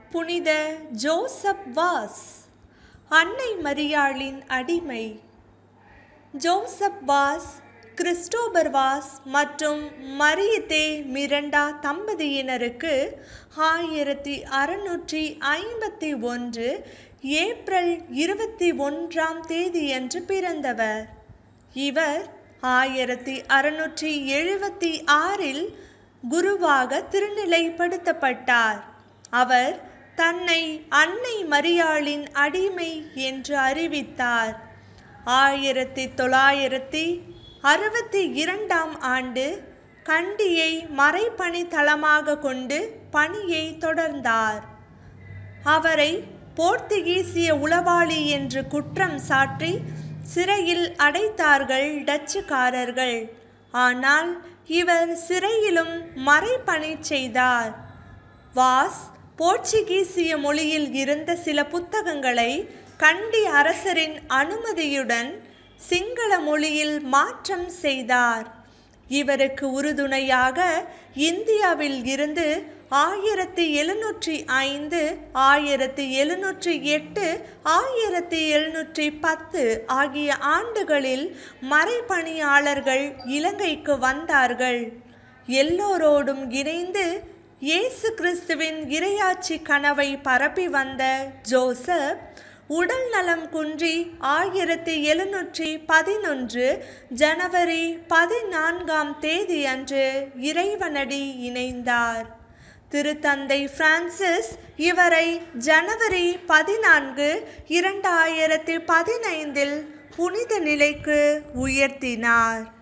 புனித Joseph was அன்னை மரியாளின் அடிமை ஜோசப் வாஸ் கிறிஸ்டோபர் வாஸ் மற்றும் மரியத்தே மிரண்டா தம்பதியினருக்கு ஆயிரத்தி அறுநூற்றி ஐம்பத்தி ஒன்று ஏப்ரல் இருபத்தி ஒன்றாம் தேதியன்று பிறந்தவர் இவர் ஆயிரத்தி அறுநூற்றி எழுபத்தி ஆறில் குருவாக திருநிலைப்படுத்தப்பட்டார் அவர் தன்னை அன்னை மரியாளின் அடிமை என்று அறிவித்தார் ஆயிரத்தி தொள்ளாயிரத்தி அறுபத்தி இரண்டாம் ஆண்டு கண்டியை மறைப்பணி தளமாக கொண்டு பணியை தொடர்ந்தார் அவரை போர்த்துகீசிய உளவாளி என்று குற்றம் சாட்டி சிறையில் அடைத்தார்கள் டச்சுக்காரர்கள் ஆனால் இவர் சிறையிலும் மறைப்பணி செய்தார் வாஸ் போர்ச்சுகீசிய மொழியில் இருந்த சில புத்தகங்களை கண்டி அரசரின் அனுமதியுடன் சிங்கள மொழியில் மாற்றம் செய்தார் இவருக்கு உறுதுணையாக இந்தியாவில் இருந்து ஆயிரத்தி எழுநூற்றி ஐந்து ஆயிரத்தி எழுநூற்றி எட்டு ஆயிரத்தி எழுநூற்றி பத்து ஆகிய ஆண்டுகளில் மறைப்பணியாளர்கள் இலங்கைக்கு வந்தார்கள் எல்லோரோடும் இணைந்து இயேசு கிறிஸ்துவின் இரையாட்சி கனவை பரப்பி வந்த ஜோசப் உடல் நலம் குன்றி ஆயிரத்தி எழுநூற்றி பதினொன்று ஜனவரி பதினான்காம் தேதி அன்று இறைவனடி இணைந்தார் திருத்தந்தை பிரான்சிஸ் இவரை ஜனவரி பதினான்கு இரண்டாயிரத்தி பதினைந்தில் புனித நிலைக்கு உயர்த்தினார்